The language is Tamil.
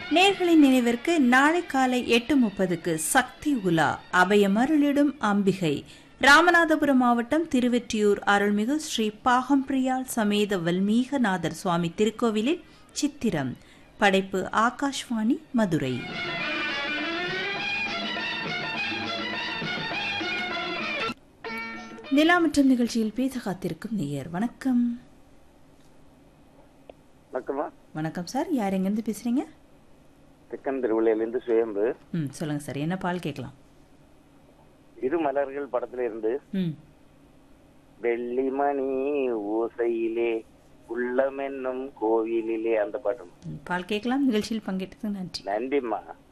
நேர்களின் நினைவிற்கு நாளை காலை எட்டு முப்பதுக்கு சக்தி உலா அபயமருளிடும் அம்பிகை ராமநாதபுரம் மாவட்டம் திருவெற்றியூர் அருள்மிகு ஸ்ரீ பாகம்பிரியால் சமேத வல்மீகநாதர் சுவாமி திருக்கோவிலில் சித்திரம் படைப்பு ஆகாஷ்வாணி மதுரை நிலாமற்றம் நிகழ்ச்சியில் பேச காத்திருக்கும் நேயர் வணக்கம் வணக்கம்மா வணக்கம் சார் யார் எங்கேருந்து பேசுறீங்க தெக்கன் திருவிழையிலிருந்து சுயம்பு ம் சொல்லுங்க சார் என்ன பால் கேட்கலாம் இரு மலர்கள் படத்துல இருந்து ம் வெள்ளிமணி ஓசையிலே உள்ளமென்னும் கோவிலிலே அந்த பாட்டு ம், பால் கேட்கலாம் நிகழ்ச்சியில் பங்கேற்றதுக்கு நன்றி நன்றிம்மா